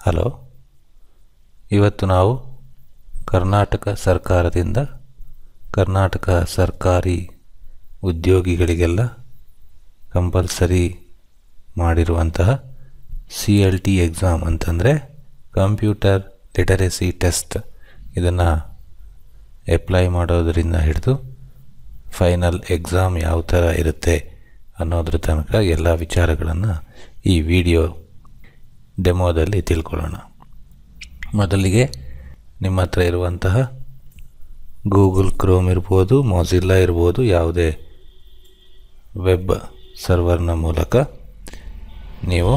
hello ಇವತ್ತು ನಾವು ಕರ್ನಾಟಕ ಸರ್ಕಾರದಿಂದ ಕರ್ನಾಟಕ ಸರ್ಕಾರಿ ಉದ್ಯೋಗಿಗಳಿಗೆಲ್ಲ ಕಂಪಲ್ಸರಿ ಮಾಡಿರುವಂತಹ ಸಿ ಎಲ್ ಟಿ ಎಕ್ಸಾಮ್ ಅಂತಂದರೆ ಕಂಪ್ಯೂಟರ್ ಲಿಟರಸಿ ಟೆಸ್ಟ್ ಇದನ್ನು ಅಪ್ಲೈ ಮಾಡೋದರಿಂದ ಹಿಡಿದು ಫೈನಲ್ ಎಕ್ಸಾಮ್ ಯಾವ ಥರ ಇರುತ್ತೆ ಅನ್ನೋದ್ರ ತನಕ ಎಲ್ಲ ವಿಚಾರಗಳನ್ನು ಈ ವಿಡಿಯೋ ಡೆಮೋದಲ್ಲಿ ತಿಳ್ಕೊಳ್ಳೋಣ ಮೊದಲಿಗೆ ನಿಮ್ಮ ಹತ್ರ ಇರುವಂತಹ ಗೂಗಲ್ ಕ್ರೋಮ್ ಇರ್ಬೋದು ಮೊಝಿಲ್ಲಾ ಇರ್ಬೋದು ಯಾವುದೇ ವೆಬ್ ಸರ್ವರ್ನ ಮೂಲಕ ನೀವು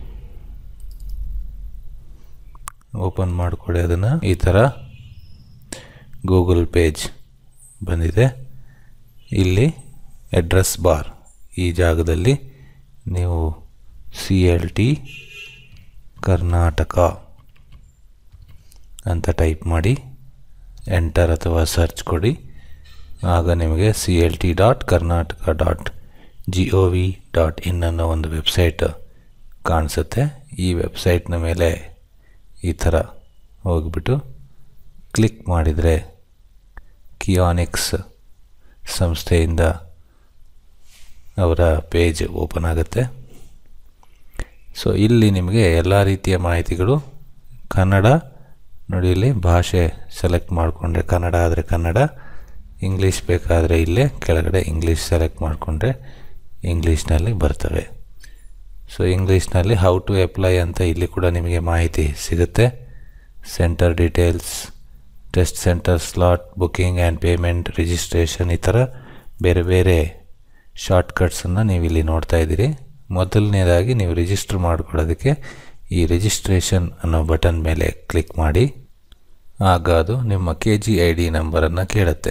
ಓಪನ್ ಮಾಡಿಕೊಡಿ ಅದನ್ನು ಈ ಥರ ಗೂಗಲ್ ಪೇಜ್ ಬಂದಿದೆ ಇಲ್ಲಿ ಅಡ್ರೆಸ್ ಬಾರ್ ಈ ಜಾಗದಲ್ಲಿ ನೀವು ಸಿ ಎಲ್ ಟಿ ಕರ್ನಾಟಕ ಅಂತ ಟೈಪ್ ಮಾಡಿ ಎಂಟರ್ ಅಥವಾ ಸರ್ಚ್ ಕೊಡಿ ಆಗ ನಿಮಗೆ C L T dot Karnataka dot G O V dot in ಅನ್ನೋ ಒಂದು ವೆಬ್ಸೈಟ್ ಕಾಣಿಸುತ್ತೆ ಈ ವೆಬ್ಸೈಟ್ನ ಮೇಲೆ ಈ ಥರ ಹೋಗಿಬಿಟ್ಟು ಕ್ಲಿಕ್ ಮಾಡಿದರೆ ಕಿಯಾನಿಕ್ಸ್ ಸಂಸ್ಥೆಯಿಂದ ಅವರ ಪೇಜ್ ಓಪನ್ ಆಗುತ್ತೆ ಸೊ ಇಲ್ಲಿ ನಿಮಗೆ ಎಲ್ಲ ರೀತಿಯ ಮಾಹಿತಿಗಳು ಕನ್ನಡ ನೋಡಿ ಇಲ್ಲಿ ಭಾಷೆ ಸೆಲೆಕ್ಟ್ ಮಾಡಿಕೊಂಡ್ರೆ ಕನ್ನಡ ಆದರೆ ಕನ್ನಡ ಇಂಗ್ಲೀಷ್ ಬೇಕಾದರೆ ಇಲ್ಲೇ ಕೆಳಗಡೆ ಇಂಗ್ಲೀಷ್ ಸೆಲೆಕ್ಟ್ ಮಾಡಿಕೊಂಡ್ರೆ ಇಂಗ್ಲೀಷ್ನಲ್ಲಿ ಬರ್ತವೆ ಸೊ ಇಂಗ್ಲೀಷ್ನಲ್ಲಿ ಹೌ ಟು ಅಪ್ಲೈ ಅಂತ ಇಲ್ಲಿ ಕೂಡ ನಿಮಗೆ ಮಾಹಿತಿ ಸಿಗುತ್ತೆ centre details test centre slot booking and payment registration ಈ ಥರ ಬೇರೆ ಬೇರೆ ಶಾರ್ಟ್ಕಟ್ಸನ್ನು ನೀವು ಇಲ್ಲಿ ನೋಡ್ತಾ ಇದ್ದೀರಿ ಮೊದಲನೇದಾಗಿ ನೀವು ರಿಜಿಸ್ಟರ್ ಮಾಡ್ಕೊಳ್ಳೋದಕ್ಕೆ ಈ ರಿಜಿಸ್ಟ್ರೇಷನ್ ಅನ್ನೋ ಬಟನ್ ಮೇಲೆ ಕ್ಲಿಕ್ ಮಾಡಿ ಆಗ ಅದು ನಿಮ್ಮ ಕೆ ಜಿ ಐ ಡಿ ನಂಬರನ್ನು ಕೇಳುತ್ತೆ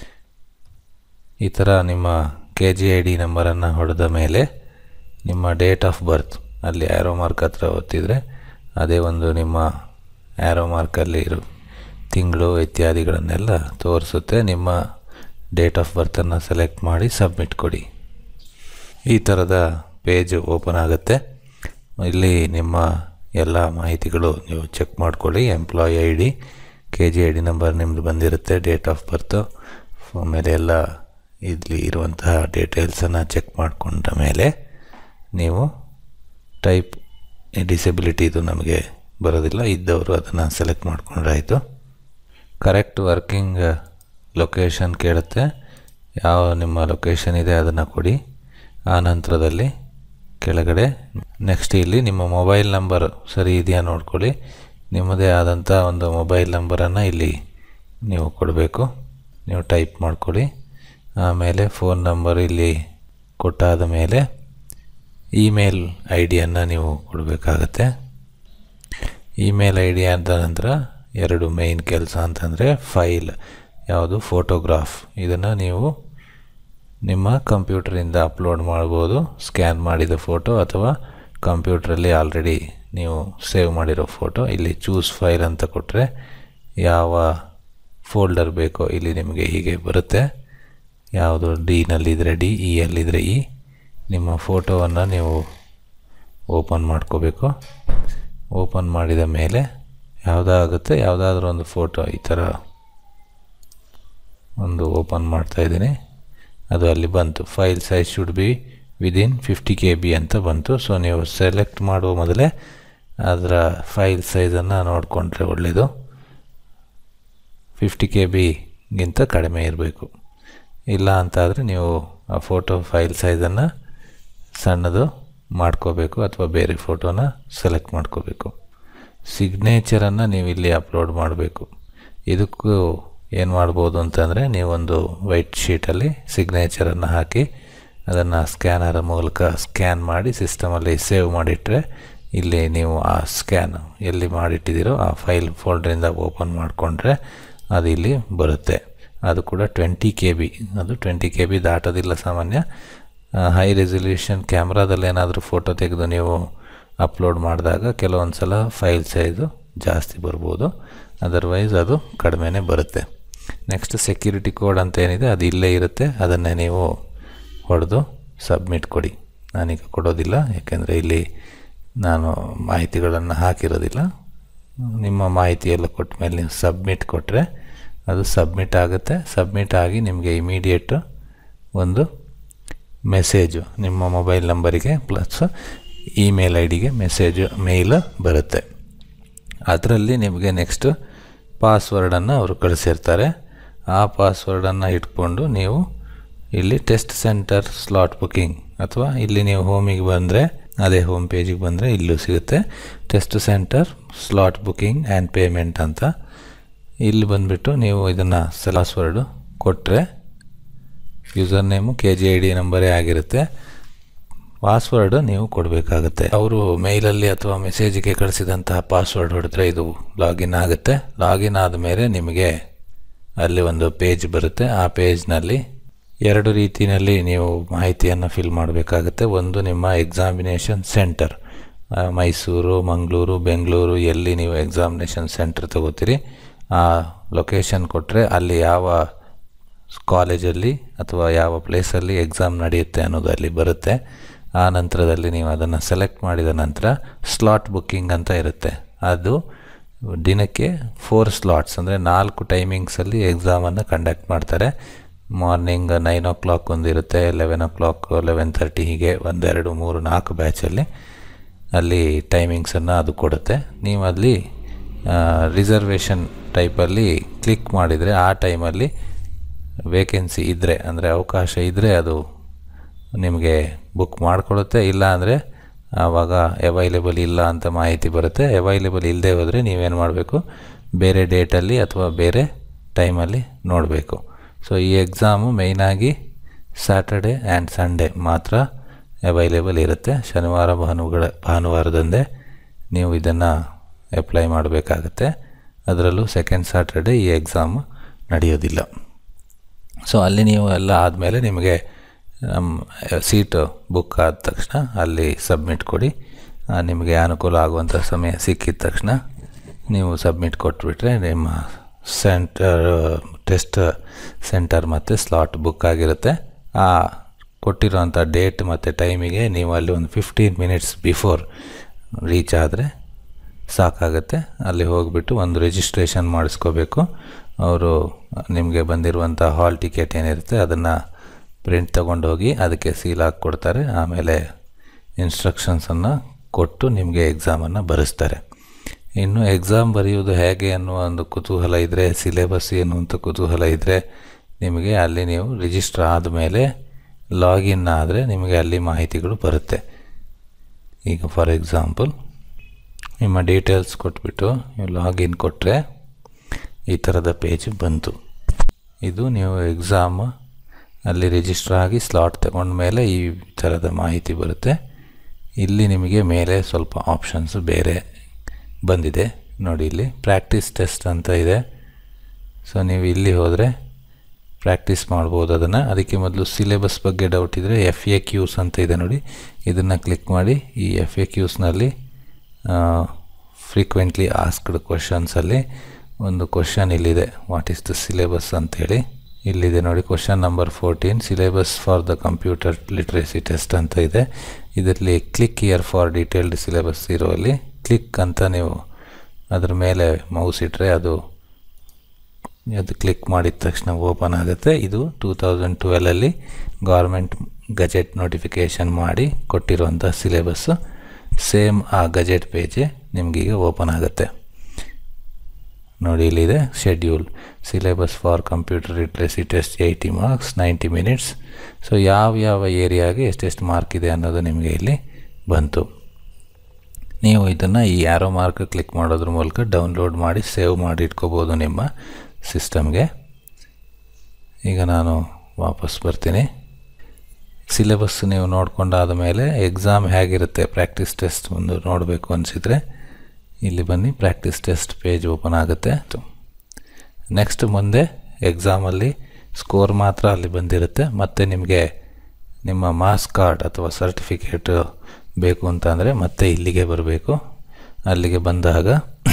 ಈ ಥರ ನಿಮ್ಮ ಕೆ ಜಿ ಐ ಡಿ ನಂಬರನ್ನು ಹೊಡೆದ ಮೇಲೆ ನಿಮ್ಮ ಡೇಟ್ ಆಫ್ ಬರ್ತ್ ಅಲ್ಲಿ ಆ್ಯರೋ ಮಾರ್ಕ್ ಹತ್ರ ಒತ್ತಿದರೆ ಅದೇ ಒಂದು ನಿಮ್ಮ ಆ್ಯರೋ ಮಾರ್ಕಲ್ಲಿ ಇರೋ ತಿಂಗಳು ಇತ್ಯಾದಿಗಳನ್ನೆಲ್ಲ ತೋರಿಸುತ್ತೆ ನಿಮ್ಮ ಡೇಟ್ ಆಫ್ ಬರ್ತನ್ನು ಸೆಲೆಕ್ಟ್ ಮಾಡಿ ಸಬ್ಮಿಟ್ ಕೊಡಿ ಈ ಥರದ ಪೇಜ್ ಓಪನ್ ಆಗುತ್ತೆ ಇಲ್ಲಿ ನಿಮ್ಮ ಎಲ್ಲ ಮಾಹಿತಿಗಳು ನೀವು ಚೆಕ್ ಮಾಡ್ಕೊಳ್ಳಿ employee I D K G I D number ನಿಮ್ಮದು ಬಂದಿರುತ್ತೆ ಡೇಟ್ ಆಫ್ ಬರ್ತು ಆಮೇಲೆ ಎಲ್ಲ ಇಲ್ಲಿ ಇರುವಂತಹ ಡೀಟೇಲ್ಸನ್ನು ಚೆಕ್ ಮಾಡಿಕೊಂಡ ಮೇಲೆ ನೀವು ಟೈಪ್ ಡಿಸೆಬಿಲಿಟಿದು ನಮಗೆ ಬರೋದಿಲ್ಲ ಇದ್ದವರು ಅದನ್ನು ಸೆಲೆಕ್ಟ್ ಮಾಡಿಕೊಂಡ್ರೆ ಆಯಿತು ಕರೆಕ್ಟ್ ವರ್ಕಿಂಗ್ ಲೊಕೇಶನ್ ಕೇಳುತ್ತೆ ಯಾವ ನಿಮ್ಮ ಲೊಕೇಶನ್ ಇದೆ ಅದನ್ನು ಕೊಡಿ ಆ ನಂತರದಲ್ಲಿ ಕೆಳಗಡೆ ನೆಕ್ಸ್ಟ್ ಇಲ್ಲಿ ನಿಮ್ಮ ಮೊಬೈಲ್ ನಂಬರ್ ಸರಿ ಇದೆಯಾ ನೋಡ್ಕೊಳ್ಳಿ ನಿಮ್ಮದೇ ಆದಂಥ ಒಂದು ಮೊಬೈಲ್ ನಂಬರನ್ನು ಇಲ್ಲಿ ನೀವು ಕೊಡಬೇಕು ನೀವು ಟೈಪ್ ಮಾಡ್ಕೊಳ್ಳಿ ಆಮೇಲೆ ಫೋನ್ ನಂಬರ್ ಇಲ್ಲಿ ಕೊಟ್ಟಾದ ಮೇಲೆ ಇಮೇಲ್ ಐ ಡಿಯನ್ನು ನೀವು ಕೊಡಬೇಕಾಗತ್ತೆ ಇಮೇಲ್ ಐ ಡಿ ಆದ ನಂತರ ಎರಡು ಮೇಯ್ನ್ ಕೆಲಸ ಅಂತಂದರೆ ಫೈಲ್ ಯಾವುದು ಫೋಟೋಗ್ರಾಫ್ ಇದನ್ನು ನೀವು ನಿಮ್ಮ ಕಂಪ್ಯೂಟರಿಂದ ಅಪ್ಲೋಡ್ ಮಾಡ್ಬೋದು ಸ್ಕ್ಯಾನ್ ಮಾಡಿದ ಫೋಟೋ ಅಥವಾ ಕಂಪ್ಯೂಟ್ರಲ್ಲಿ ಆಲ್ರೆಡಿ ನೀವು ಸೇವ್ ಮಾಡಿರೋ ಫೋಟೋ ಇಲ್ಲಿ ಚೂಸ್ ಫೈಲ್ ಅಂತ ಕೊಟ್ಟರೆ ಯಾವ ಫೋಲ್ಡರ್ ಬೇಕೋ ಇಲ್ಲಿ ನಿಮಗೆ ಹೀಗೆ ಬರುತ್ತೆ ಯಾವುದು ಡಿನಲ್ಲಿದ್ದರೆ ಡಿ ಇ ಯಲ್ಲಿದ್ದರೆ ಇ ನಿಮ್ಮ ಫೋಟೋವನ್ನು ನೀವು ಓಪನ್ ಮಾಡ್ಕೋಬೇಕು ಓಪನ್ ಮಾಡಿದ ಮೇಲೆ ಯಾವುದಾಗುತ್ತೆ ಯಾವುದಾದ್ರೂ ಒಂದು ಫೋಟೋ ಈ ಥರ ಒಂದು ಓಪನ್ ಮಾಡ್ತಾಯಿದ್ದೀನಿ ಅದು ಅಲ್ಲಿ ಬಂತು file size should be within fifty K B ಅಂತ ಬಂತು ಸೊ ನೀವು ಸೆಲೆಕ್ಟ್ ಮಾಡುವ ಮೊದಲೇ ಅದರ ಫೈಲ್ ಸೈಜನ್ನು ನೋಡಿಕೊಂಡ್ರೆ ಒಳ್ಳೆಯದು ಫಿಫ್ಟಿ ಕೆ ಬಿಗಿಂತ ಕಡಿಮೆ ಇರಬೇಕು ಇಲ್ಲ ಅಂತಾದರೆ ನೀವು ಆ ಫೋಟೋ ಫೈಲ್ ಸೈಜನ್ನು ಸಣ್ಣದು ಮಾಡ್ಕೋಬೇಕು ಅಥವಾ ಬೇರೆ ಫೋಟೋನ ಸೆಲೆಕ್ಟ್ ಮಾಡ್ಕೋಬೇಕು ಸಿಗ್ನೇಚರನ್ನು ನೀವು ಇಲ್ಲಿ ಅಪ್ಲೋಡ್ ಮಾಡಬೇಕು ಇದಕ್ಕೂ ಏನು ಮಾಡ್ಬೋದು ಅಂತಂದರೆ ನೀವೊಂದು ವೈಟ್ ಶೀಟಲ್ಲಿ ಸಿಗ್ನೇಚರನ್ನು ಹಾಕಿ ಅದನ್ನು ಸ್ಕ್ಯಾನರ್ ಮೂಲಕ ಸ್ಕ್ಯಾನ್ ಮಾಡಿ ಸಿಸ್ಟಮಲ್ಲಿ ಸೇವ್ ಮಾಡಿಟ್ರೆ ಇಲ್ಲಿ ನೀವು ಆ ಸ್ಕ್ಯಾನ್ ಎಲ್ಲಿ ಮಾಡಿಟ್ಟಿದ್ದೀರೋ ಆ ಫೈಲ್ ಫೋಲ್ಡ್ರಿಂದ ಓಪನ್ ಮಾಡಿಕೊಂಡ್ರೆ ಅದು ಇಲ್ಲಿ ಬರುತ್ತೆ ಅದು ಕೂಡ ಟ್ವೆಂಟಿ ಕೆ ಬಿ ಅದು ಟ್ವೆಂಟಿ ಕೆ ಬಿ ದಾಟೋದಿಲ್ಲ ಸಾಮಾನ್ಯ ಹೈ ರೆಸಲ್ಯೂಷನ್ ಕ್ಯಾಮ್ರಾದಲ್ಲಿ ಏನಾದರೂ ಫೋಟೋ ತೆಗೆದು ನೀವು ಅಪ್ಲೋಡ್ ಮಾಡಿದಾಗ ಕೆಲವೊಂದು ಸಲ ಫೈಲ್ ಸೈಜು ಜಾಸ್ತಿ ಬರ್ಬೋದು ಅದರ್ವೈಸ್ ಅದು ಕಡಿಮೆನೇ ಬರುತ್ತೆ ನೆಕ್ಸ್ಟ್ ಸೆಕ್ಯೂರಿಟಿ ಕೋಡ್ ಅಂತ ಏನಿದೆ ಅದು ಇಲ್ಲೇ ಇರುತ್ತೆ ಅದನ್ನೇ ನೀವು ಹೊಡೆದು ಸಬ್ಮಿಟ್ ಕೊಡಿ ನಾನೀಗ ಕೊಡೋದಿಲ್ಲ ಯಾಕೆಂದರೆ ಇಲ್ಲಿ ನಾನು ಮಾಹಿತಿಗಳನ್ನು ಹಾಕಿರೋದಿಲ್ಲ ನಿಮ್ಮ ಮಾಹಿತಿ ಎಲ್ಲ ಕೊಟ್ಟ ಮೇಲೆ ನೀವು ಸಬ್ಮಿಟ್ ಕೊಟ್ಟರೆ ಅದು ಸಬ್ಮಿಟ್ ಆಗುತ್ತೆ ಸಬ್ಮಿಟ್ ಆಗಿ ನಿಮಗೆ ಇಮಿಡಿಯೇಟು ಒಂದು ಮೆಸೇಜು ನಿಮ್ಮ ಮೊಬೈಲ್ ನಂಬರಿಗೆ ಪ್ಲಸ್ ಇಮೇಲ್ ಐ ಡಿಗೆ ಮೆಸೇಜು ಮೇಲ್ ಬರುತ್ತೆ ಅದರಲ್ಲಿ ನಿಮಗೆ ನೆಕ್ಸ್ಟು ಪಾಸ್ವರ್ಡನ್ನು ಅವರು ಕಳಿಸಿರ್ತಾರೆ ಆ ಪಾಸ್ವರ್ಡನ್ನು ಇಟ್ಕೊಂಡು ನೀವು ಇಲ್ಲಿ ಟೆಸ್ಟ್ ಸೆಂಟರ್ ಸ್ಲಾಟ್ ಬುಕ್ಕಿಂಗ್ ಅಥವಾ ಇಲ್ಲಿ ನೀವು ಹೋಮಿಗೆ ಬಂದರೆ ಅದೇ ಹೋಮ್ ಪೇಜಿಗೆ ಬಂದರೆ ಇಲ್ಲೂ ಸಿಗುತ್ತೆ test centre slot booking and payment ಅಂತ ಇಲ್ಲಿ ಬಂದುಬಿಟ್ಟು ನೀವು ಇದನ್ನು ಪಾಸ್ವರ್ಡು ಕೊಟ್ಟರೆ user name K G I D ನಂಬರೇ ಆಗಿರುತ್ತೆ ಪಾಸ್ವರ್ಡ್ ನೀವು ಕೊಡಬೇಕಾಗುತ್ತೆ ಅವರು ಮೇಲಲ್ಲಿ ಅಥವಾ ಮೆಸೇಜಿಗೆ ಕಳಿಸಿದಂತಹ ಪಾಸ್ವರ್ಡ್ ಹೊಡೆದ್ರೆ ಇದು ಲಾಗಿನ್ ಆಗುತ್ತೆ ಲಾಗಿನ್ ಆದಮೇಲೆ ನಿಮಗೆ ಅಲ್ಲಿ ಒಂದು ಪೇಜ್ ಬರುತ್ತೆ ಆ ಪೇಜ್ನಲ್ಲಿ ಎರಡು ರೀತಿಯಲ್ಲಿ ನೀವು ಮಾಹಿತಿಯನ್ನು ಫಿಲ್ ಮಾಡಬೇಕಾಗುತ್ತೆ ಒಂದು ನಿಮ್ಮ ಎಕ್ಸಾಮಿನೇಷನ್ ಸೆಂಟರ್ ಮೈಸೂರು ಮಂಗಳೂರು ಬೆಂಗಳೂರು ಎಲ್ಲಿ ನೀವು ಎಕ್ಸಾಮಿನೇಷನ್ ಸೆಂಟರ್ ತಗೋತೀರಿ ಆ ಲೊಕೇಶನ್ ಕೊಟ್ಟರೆ ಅಲ್ಲಿ ಯಾವ ಕಾಲೇಜಲ್ಲಿ ಅಥವಾ ಯಾವ ಪ್ಲೇಸಲ್ಲಿ ಎಕ್ಸಾಮ್ ನಡೆಯುತ್ತೆ ಅನ್ನೋದು ಅಲ್ಲಿ ಬರುತ್ತೆ ಆ ನಂತರದಲ್ಲಿ ನೀವು ಅದನ್ನು ಸೆಲೆಕ್ಟ್ ಮಾಡಿದ ನಂತರ ಸ್ಲಾಟ್ ಬುಕ್ಕಿಂಗ್ ಅಂತ ಇರುತ್ತೆ ಅದು ದಿನಕ್ಕೆ ಫೋರ್ ಸ್ಲಾಟ್ಸ್ ಅಂದರೆ ನಾಲ್ಕು ಟೈಮಿಂಗ್ಸಲ್ಲಿ ಎಕ್ಸಾಮನ್ನು ಕಂಡಕ್ಟ್ ಮಾಡ್ತಾರೆ ಮಾರ್ನಿಂಗ್ ನೈನ್ ಓ ಕ್ಲಾಕ್ ಒಂದಿರುತ್ತೆ eleven o'clock eleven thirty ಹೀಗೆ ಒಂದೆರಡು ಮೂರು ನಾಲ್ಕು ಬ್ಯಾಚಲ್ಲಿ ಅಲ್ಲಿ ಟೈಮಿಂಗ್ಸನ್ನು ಅದು ಕೊಡುತ್ತೆ ನೀವು ಅಲ್ಲಿ ರಿಸರ್ವೇಷನ್ ಟೈಪಲ್ಲಿ ಕ್ಲಿಕ್ ಮಾಡಿದರೆ ಆ ಟೈಮಲ್ಲಿ ವೇಕೆನ್ಸಿ ಇದ್ದರೆ ಅಂದರೆ ಅವಕಾಶ ಇದ್ದರೆ ಅದು ನಿಮಗೆ ಬುಕ್ ಮಾಡಿಕೊಡುತ್ತೆ ಇಲ್ಲ ಅಂದರೆ ಆವಾಗ ಅವೈಲೇಬಲ್ ಇಲ್ಲ ಅಂತ ಮಾಹಿತಿ ಬರುತ್ತೆ ಅವೈಲೇಬಲ್ ಇಲ್ಲದೆ ಹೋದರೆ ನೀವೇನು ಮಾಡಬೇಕು ಬೇರೆ ಡೇಟಲ್ಲಿ ಅಥವಾ ಬೇರೆ ಟೈಮಲ್ಲಿ ನೋಡಬೇಕು ಸೊ ಈ ಎಕ್ಸಾಮು ಮೇಯ್ನಾಗಿ ಸ್ಯಾಟರ್ಡೆ ಆ್ಯಂಡ್ ಸಂಡೇ ಮಾತ್ರ ಅವೈಲೇಬಲ್ ಇರುತ್ತೆ ಶನಿವಾರ ಭಾನುಗಳ ಭಾನುವಾರದಂದೇ ನೀವು ಇದನ್ನು ಅಪ್ಲೈ ಮಾಡಬೇಕಾಗತ್ತೆ ಅದರಲ್ಲೂ ಸೆಕೆಂಡ್ ಸ್ಯಾಟರ್ಡೆ ಈ ಎಕ್ಸಾಮು ನಡೆಯೋದಿಲ್ಲ ಸೊ ಅಲ್ಲಿ ನೀವು ಎಲ್ಲ ಆದಮೇಲೆ ನಿಮಗೆ ಸೀಟು ಬುಕ್ ಆದ ತಕ್ಷಣ ಅಲ್ಲಿ ಸಬ್ಮಿಟ್ ಕೊಡಿ ನಿಮಗೆ ಅನುಕೂಲ ಆಗುವಂಥ ಸಮಯ ಸಿಕ್ಕಿದ ತಕ್ಷಣ ನೀವು ಸಬ್ಮಿಟ್ ಕೊಟ್ಬಿಟ್ರೆ ನಿಮ್ಮ ಸೆಂಟರ್ ಟೆಸ್ಟ್ ಸೆಂಟರ್ ಮತ್ತು ಸ್ಲಾಟ್ ಬುಕ್ ಆಗಿರುತ್ತೆ ಆ ಕೊಟ್ಟಿರೋಂಥ ಡೇಟ್ ಮತ್ತು ಟೈಮಿಗೆ ನೀವು ಅಲ್ಲಿ ಒಂದು ಫಿಫ್ಟೀನ್ ಮಿನಿಟ್ಸ್ ಬಿಫೋರ್ ರೀಚ್ ಆದರೆ ಸಾಕಾಗುತ್ತೆ ಅಲ್ಲಿ ಹೋಗಿಬಿಟ್ಟು ಒಂದು ರಿಜಿಸ್ಟ್ರೇಷನ್ ಮಾಡಿಸ್ಕೋಬೇಕು ಅವರು ನಿಮಗೆ ಬಂದಿರುವಂಥ ಹಾಲ್ ಟಿಕೆಟ್ ಏನಿರುತ್ತೆ ಅದನ್ನು ಪ್ರಿಂಟ್ ತೊಗೊಂಡೋಗಿ ಅದಕ್ಕೆ ಸೀಲ್ ಹಾಕಿ ಕೊಡ್ತಾರೆ ಆಮೇಲೆ ಇನ್ಸ್ಟ್ರಕ್ಷನ್ಸನ್ನು ಕೊಟ್ಟು ನಿಮಗೆ ಎಕ್ಸಾಮನ್ನು ಬರೆಸ್ತಾರೆ ಇನ್ನು ಎಕ್ಸಾಮ್ ಬರೆಯುವುದು ಹೇಗೆ ಅನ್ನುವ ಒಂದು ಕುತೂಹಲ ಇದ್ದರೆ ಸಿಲೆಬಸ್ ಏನು ಅಂತ ಕುತೂಹಲ ಇದ್ದರೆ ನಿಮಗೆ ಅಲ್ಲಿ ನೀವು ರಿಜಿಸ್ಟರ್ ಆದಮೇಲೆ ಲಾಗಿನ್ ಆದರೆ ನಿಮಗೆ ಅಲ್ಲಿ ಮಾಹಿತಿಗಳು ಬರುತ್ತೆ ಈಗ ಫಾರ್ ಎಕ್ಸಾಂಪಲ್ ನಿಮ್ಮ ಡೀಟೇಲ್ಸ್ ಕೊಟ್ಬಿಟ್ಟು ನೀವು ಲಾಗಿನ್ ಕೊಟ್ಟರೆ ಈ ಥರದ ಪೇಜ್ ಬಂತು ಇದು ನೀವು ಎಕ್ಸಾಮ್ ಅಲ್ಲಿ ರಿಜಿಸ್ಟರ್ ಆಗಿ ಸ್ಲಾಟ್ ತಗೊಂಡ ಮೇಲೆ ಈ ಥರದ ಮಾಹಿತಿ ಬರುತ್ತೆ ಇಲ್ಲಿ ನಿಮಗೆ ಮೇಲೆ ಸ್ವಲ್ಪ ಆಪ್ಷನ್ಸು ಬೇರೆ ಬಂದಿದೆ ನೋಡಿ ಇಲ್ಲಿ ಪ್ರಾಕ್ಟೀಸ್ ಟೆಸ್ಟ್ ಅಂತ ಇದೆ ಸೊ ನೀವು ಇಲ್ಲಿ ಹೋದರೆ ಪ್ರಾಕ್ಟೀಸ್ ಮಾಡ್ಬೋದು ಅದನ್ನು ಅದಕ್ಕೆ ಮೊದಲು ಸಿಲೆಬಸ್ ಬಗ್ಗೆ ಡೌಟ್ ಇದ್ದರೆ ಎಫ್ ಎ ಕ್ಯೂಸ್ ಅಂತ ಇದೆ ನೋಡಿ ಇದನ್ನು ಕ್ಲಿಕ್ ಮಾಡಿ ಈ ಎಫ್ ಎ ಕ್ಯೂಸ್ನಲ್ಲಿ ಫ್ರೀಕ್ವೆಂಟ್ಲಿ ಆಸ್ಕ್ಡ್ ಕ್ವಶನ್ಸಲ್ಲಿ ಒಂದು ಕ್ವಶನ್ ಇಲ್ಲಿದೆ ವಾಟ್ ಈಸ್ ದ ಸಿಲೆಬಸ್ ಅಂತೇಳಿ ಇಲ್ಲಿದೆ ನೋಡಿ question number fourteen syllabus for the computer literacy test ಅಂತ ಇದೆ ಇದರಲ್ಲಿ click here for detailed syllabus ಇರುವಲ್ಲಿ ಕ್ಲಿಕ್ ಅಂತ ನೀವು ಅದ್ರ ಮೇಲೆ ಮೌಸ್ ಇಟ್ಟರೆ ಅದು ಅದು ಕ್ಲಿಕ್ ಮಾಡಿದ ತಕ್ಷಣ ಓಪನ್ ಆಗುತ್ತೆ ಇದು ಟೂ ತೌಸಂಡ್ ಟ್ವೆಲಲ್ಲಿ ಗೌರ್ಮೆಂಟ್ ಗಜೆಟ್ ನೋಟಿಫಿಕೇಷನ್ ಮಾಡಿ ಕೊಟ್ಟಿರುವಂಥ ಸಿಲೆಬಸ್ಸು ಸೇಮ್ ಆ ಗಜೆಟ್ ಪೇಜೇ ನಿಮಗೀಗ ಓಪನ್ ಆಗುತ್ತೆ ನೋಡಿ ಇಲ್ಲಿದೆ schedule syllabus for computer literacy test eighty marks ninety minutes so ಯಾವ ಯಾವ ಏರಿಯಾಗೆ ಎಷ್ಟೆಷ್ಟು ಮಾರ್ಕ್ ಇದೆ ಅನ್ನೋದು ನಿಮಗೆ ಇಲ್ಲಿ ಬಂತು ನೀವು ಇದನ್ನು ಈ ಆ್ಯರೋ ಮಾರ್ಕ್ ಕ್ಲಿಕ್ ಮಾಡೋದ್ರ ಮೂಲಕ ಡೌನ್ಲೋಡ್ ಮಾಡಿ ಸೇವ್ ಮಾಡಿ ಇಟ್ಕೋಬೋದು ನಿಮ್ಮ ಸಿಸ್ಟಮ್ಗೆ ಈಗ ನಾನು ವಾಪಸ್ ಬರ್ತೀನಿ ಸಿಲೆಬಸ್ ನೀವು ನೋಡ್ಕೊಂಡಾದ ಮೇಲೆ ಎಕ್ಸಾಮ್ ಹೇಗಿರುತ್ತೆ ಪ್ರಾಕ್ಟೀಸ್ ಟೆಸ್ಟ್ ಒಂದು ನೋಡಬೇಕು ಅನಿಸಿದರೆ ಇಲ್ಲಿ ಬನ್ನಿ ಪ್ರಾಕ್ಟೀಸ್ ಟೆಸ್ಟ್ ಪೇಜ್ ಓಪನ್ ಆಗುತ್ತೆ ನೆಕ್ಸ್ಟ್ ಮುಂದೆ ಎಕ್ಸಾಮಲ್ಲಿ ಸ್ಕೋರ್ ಮಾತ್ರ ಅಲ್ಲಿ ಬಂದಿರುತ್ತೆ ಮತ್ತು ನಿಮಗೆ ನಿಮ್ಮ ಮಾರ್ಕ್ಸ್ ಕಾರ್ಡ್ ಅಥವಾ ಸರ್ಟಿಫಿಕೇಟ್ ಬೇಕು ಅಂತ ಅಂದರೆ ಮತ್ತೆ ಇಲ್ಲಿಗೆ ಬರಬೇಕು ಅಲ್ಲಿಗೆ ಬಂದಾಗ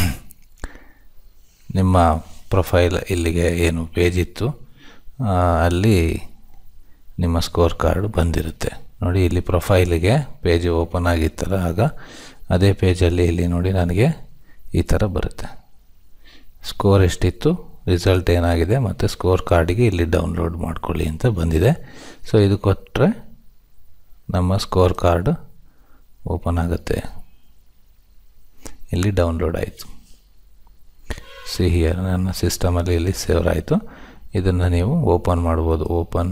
ನಿಮ್ಮ ಪ್ರೊಫೈಲ್ ಇಲ್ಲಿಗೆ ಏನು ಪೇಜ್ ಇತ್ತು ಅಲ್ಲಿ ನಿಮ್ಮ ಸ್ಕೋರ್ ಕಾರ್ಡ್ ಬಂದಿರುತ್ತೆ ನೋಡಿ ಇಲ್ಲಿ ಪ್ರೊಫೈಲಿಗೆ ಪೇಜ್ ಓಪನ್ ಆಗಿತ್ತಲ್ಲ ಆಗ ಅದೇ ಪೇಜಲ್ಲಿ ಇಲ್ಲಿ ನೋಡಿ ನನಗೆ ಈ ಥರ ಬರುತ್ತೆ ಸ್ಕೋರ್ ಎಷ್ಟಿತ್ತು ರಿಸಲ್ಟ್ ಏನಾಗಿದೆ ಮತ್ತು ಸ್ಕೋರ್ ಕಾರ್ಡಿಗೆ ಇಲ್ಲಿ ಡೌನ್ಲೋಡ್ ಮಾಡ್ಕೊಳ್ಳಿ ಅಂತ ಬಂದಿದೆ ಸೊ ಇದು ಕೊಟ್ಟರೆ ನಮ್ಮ ಸ್ಕೋರ್ ಕಾರ್ಡ್ ಓಪನ್ ಆಗುತ್ತೆ ಇಲ್ಲಿ ಡೌನ್ಲೋಡ್ ಆಯಿತು ಸಿ ಹಿಯರ್ ನನ್ನ ಸಿಸ್ಟಮಲ್ಲಿ ಇಲ್ಲಿ ಸೇವ್ ಆಯಿತು ಇದನ್ನು ನೀವು ಓಪನ್ ಮಾಡ್ಬೋದು ಓಪನ್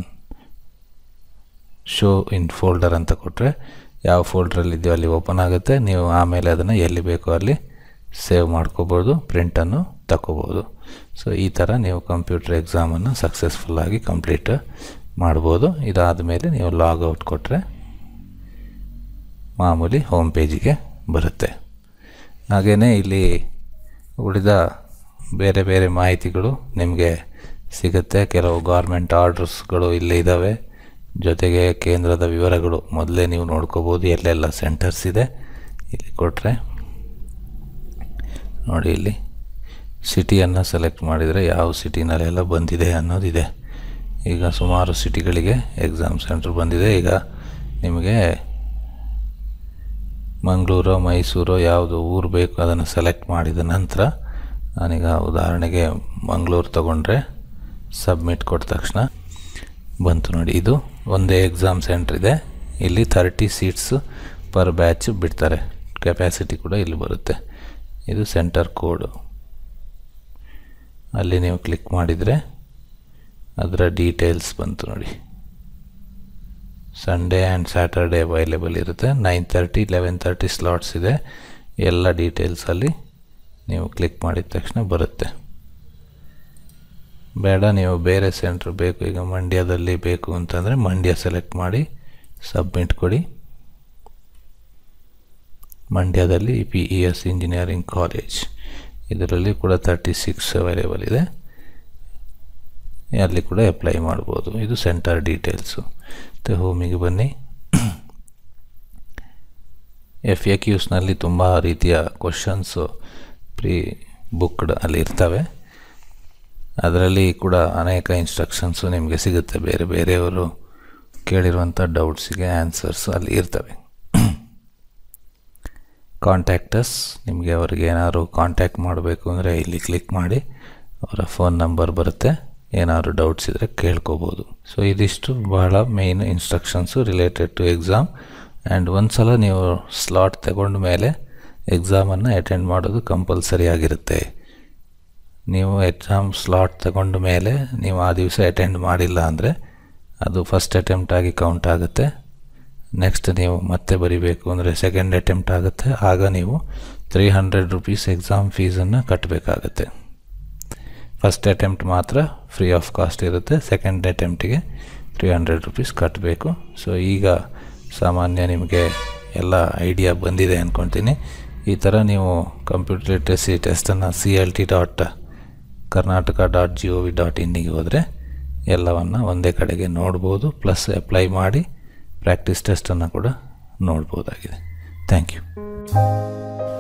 ಶೋ ಇನ್ ಫೋಲ್ಡರ್ ಅಂತ ಕೊಟ್ಟರೆ ಯಾವ ಫೋಲ್ಡ್ರಲ್ಲಿ ಇದೆಯೋ ಅಲ್ಲಿ ಓಪನ್ ಆಗುತ್ತೆ ನೀವು ಆಮೇಲೆ ಅದನ್ನು ಎಲ್ಲಿ ಬೇಕೋ ಅಲ್ಲಿ ಸೇವ್ ಮಾಡ್ಕೋಬೋದು ಪ್ರಿಂಟನ್ನು ತಗೋಬೋದು ಸೊ ಈ ಥರ ನೀವು ಕಂಪ್ಯೂಟರ್ ಎಕ್ಸಾಮನ್ನು ಸಕ್ಸಸ್ಫುಲ್ಲಾಗಿ ಕಂಪ್ಲೀಟ್ ಮಾಡ್ಬೋದು ಇದಾದ ಮೇಲೆ ನೀವು ಲಾಗೌಟ್ ಕೊಟ್ಟರೆ ಮಾಮೂಲಿ ಹೋಮ್ ಪೇಜಿಗೆ ಬರುತ್ತೆ ಹಾಗೆಯೇ ಇಲ್ಲಿ ಉಳಿದ ಬೇರೆ ಬೇರೆ ಮಾಹಿತಿಗಳು ನಿಮಗೆ ಸಿಗುತ್ತೆ ಕೆಲವು ಗೌರ್ಮೆಂಟ್ ಆರ್ಡರ್ಸ್ಗಳು ಇಲ್ಲೇ ಇದ್ದಾವೆ ಜೊತೆಗೆ ಕೇಂದ್ರದ ವಿವರಗಳು ಮೊದಲೇ ನೀವು ನೋಡ್ಕೋಬೋದು ಎಲ್ಲೆಲ್ಲ ಸೆಂಟರ್ಸ್ ಇದೆ ಇಲ್ಲಿ ಕೊಟ್ಟರೆ ನೋಡಿ ಇಲ್ಲಿ ಸಿಟಿಯನ್ನು ಸೆಲೆಕ್ಟ್ ಮಾಡಿದರೆ ಯಾವ ಸಿಟಿನಲ್ಲೆಲ್ಲ ಬಂದಿದೆ ಅನ್ನೋದಿದೆ ಈಗ ಸುಮಾರು ಸಿಟಿಗಳಿಗೆ ಎಕ್ಸಾಮ್ ಸೆಂಟ್ರ್ ಬಂದಿದೆ ಈಗ ನಿಮಗೆ ಮಂಗಳೂರು ಮೈಸೂರು ಯಾವುದು ಊರು ಬೇಕು ಅದನ್ನು ಸೆಲೆಕ್ಟ್ ಮಾಡಿದ ನಂತರ ನಾನೀಗ ಉದಾಹರಣೆಗೆ ಮಂಗಳೂರು ತಗೊಂಡ್ರೆ ಸಬ್ಮಿಟ್ ಕೊಟ್ಟ ತಕ್ಷಣ ಬಂತು ನೋಡಿ ಇದು ಒಂದೇ ಎಕ್ಸಾಮ್ ಸೆಂಟ್ರ್ ಇದೆ ಇಲ್ಲಿ ತರ್ಟಿ ಸೀಟ್ಸ್ ಪರ್ ಬ್ಯಾಚ್ ಬಿಡ್ತಾರೆ ಕೆಪ್ಯಾಸಿಟಿ ಕೂಡ ಇಲ್ಲಿ ಬರುತ್ತೆ ಇದು ಸೆಂಟರ್ ಕೋಡು ಅಲ್ಲಿ ನೀವು ಕ್ಲಿಕ್ ಮಾಡಿದರೆ ಅದರ ಡೀಟೇಲ್ಸ್ ಬಂತು ನೋಡಿ ಸಂಡೇ ಆ್ಯಂಡ್ ಸ್ಯಾಟರ್ಡೇ ಅವೈಲೇಬಲ್ ಇರುತ್ತೆ nine thirty eleven thirty slots ಇದೆ ಎಲ್ಲ ಡೀಟೇಲ್ಸಲ್ಲಿ ನೀವು ಕ್ಲಿಕ್ ಮಾಡಿದ ತಕ್ಷಣ ಬರುತ್ತೆ ಬೇಡ ನೀವು ಬೇರೆ ಸೆಂಟ್ರ್ ಬೇಕು ಈಗ ಮಂಡ್ಯದಲ್ಲಿ ಬೇಕು ಅಂತಂದರೆ ಮಂಡ್ಯ ಸೆಲೆಕ್ಟ್ ಮಾಡಿ ಸಬ್ಮಿಟ್ ಕೊಡಿ ಮಂಡ್ಯದಲ್ಲಿ P E S engineering college ಇದರಲ್ಲಿ ಕೂಡ ತರ್ಟಿ ಸಿಕ್ಸ್ ಅವೈಲೇಬಲ್ ಇದೆ ಅಲ್ಲಿ ಕೂಡ ಅಪ್ಲೈ ಮಾಡ್ಬೋದು ಇದು ಸೆಂಟರ್ ಡೀಟೇಲ್ಸು ಮತ್ತು ಹೋಮಿಗೆ ಬನ್ನಿ ಎಫ್ ಎ ಕ್ಯೂಸ್ನಲ್ಲಿ ತುಂಬ ರೀತಿಯ ಕ್ವಶನ್ಸು ಪ್ರೀ ಬುಕ್ಡ್ ಅಲ್ಲಿ ಇರ್ತವೆ ಅದರಲ್ಲಿ ಕೂಡ ಅನೇಕ ಇನ್ಸ್ಟ್ರಕ್ಷನ್ಸು ನಿಮಗೆ ಸಿಗುತ್ತೆ ಬೇರೆ ಬೇರೆಯವರು ಕೇಳಿರುವಂಥ ಡೌಟ್ಸಿಗೆ ಆನ್ಸರ್ಸ್ ಅಲ್ಲಿ ಇರ್ತವೆ ಕಾಂಟ್ಯಾಕ್ಟಸ್ ನಿಮಗೆ ಅವ್ರಿಗೆ ಏನಾದ್ರು ಕಾಂಟ್ಯಾಕ್ಟ್ ಮಾಡಬೇಕು ಅಂದರೆ ಇಲ್ಲಿ ಕ್ಲಿಕ್ ಮಾಡಿ ಅವರ ಫೋನ್ ನಂಬರ್ ಬರುತ್ತೆ ಏನಾದ್ರು ಡೌಟ್ಸ್ ಇದ್ದರೆ ಕೇಳ್ಕೊಬೋದು ಸೊ ಇದಿಷ್ಟು ಬಹಳ main instructions related to exam and ಒಂದು ಸಲ ನೀವು ಸ್ಲಾಟ್ ತಗೊಂಡ ಮೇಲೆ ಎಕ್ಸಾಮನ್ನು ಅಟೆಂಡ್ ಮಾಡೋದು ಕಂಪಲ್ಸರಿ ಆಗಿರುತ್ತೆ ನೀವು ಎಕ್ಸಾಮ್ ಸ್ಲಾಟ್ ತಗೊಂಡ ಮೇಲೆ ನೀವು ಆ ದಿವಸ ಅಟೆಂಡ್ ಮಾಡಿಲ್ಲ ಅಂದರೆ ಅದು ಫಸ್ಟ್ ಅಟೆಂಪ್ಟ್ ಆಗಿ ಕೌಂಟ್ ಆಗುತ್ತೆ ನೆಕ್ಸ್ಟ್ ನೀವು ಮತ್ತೆ ಬರಿಬೇಕು ಅಂದರೆ ಸೆಕೆಂಡ್ ಅಟೆಂಪ್ಟ್ ಆಗುತ್ತೆ ಆಗ ನೀವು ತ್ರೀ ಹಂಡ್ರೆಡ್ ರುಪೀಸ್ ಎಕ್ಸಾಮ್ ಫೀಸನ್ನು ಕಟ್ಟಬೇಕಾಗತ್ತೆ ಫಸ್ಟ್ ಅಟೆಂಪ್ಟ್ ಮಾತ್ರ ಫ್ರೀ ಆಫ್ ಕಾಸ್ಟ್ ಇರುತ್ತೆ ಸೆಕೆಂಡ್ ಅಟೆಂಪ್ಟಿಗೆ ತ್ರೀ ಹಂಡ್ರೆಡ್ ರುಪೀಸ್ ಕಟ್ಟಬೇಕು ಸೊ ಈಗ ಸಾಮಾನ್ಯ ನಿಮಗೆ ಎಲ್ಲ ಐಡಿಯಾ ಬಂದಿದೆ ಅಂದ್ಕೊತೀನಿ ಈ ಥರ ನೀವು ಕಂಪ್ಯೂಟರ್ ಲಿಟ್ರಸಿ ಟೆಸ್ಟನ್ನು C L T dot Karnataka dot G O V dot ಇನ್ನಿಗೆ ಹೋದರೆ ಎಲ್ಲವನ್ನು ಒಂದೇ ಕಡೆಗೆ ನೋಡ್ಬೋದು ಪ್ಲಸ್ ಅಪ್ಲೈ ಮಾಡಿ ಪ್ರಾಕ್ಟೀಸ್ ಟೆಸ್ಟನ್ನು ಕೂಡ ನೋಡ್ಬೋದಾಗಿದೆ ಥ್ಯಾಂಕ್ ಯು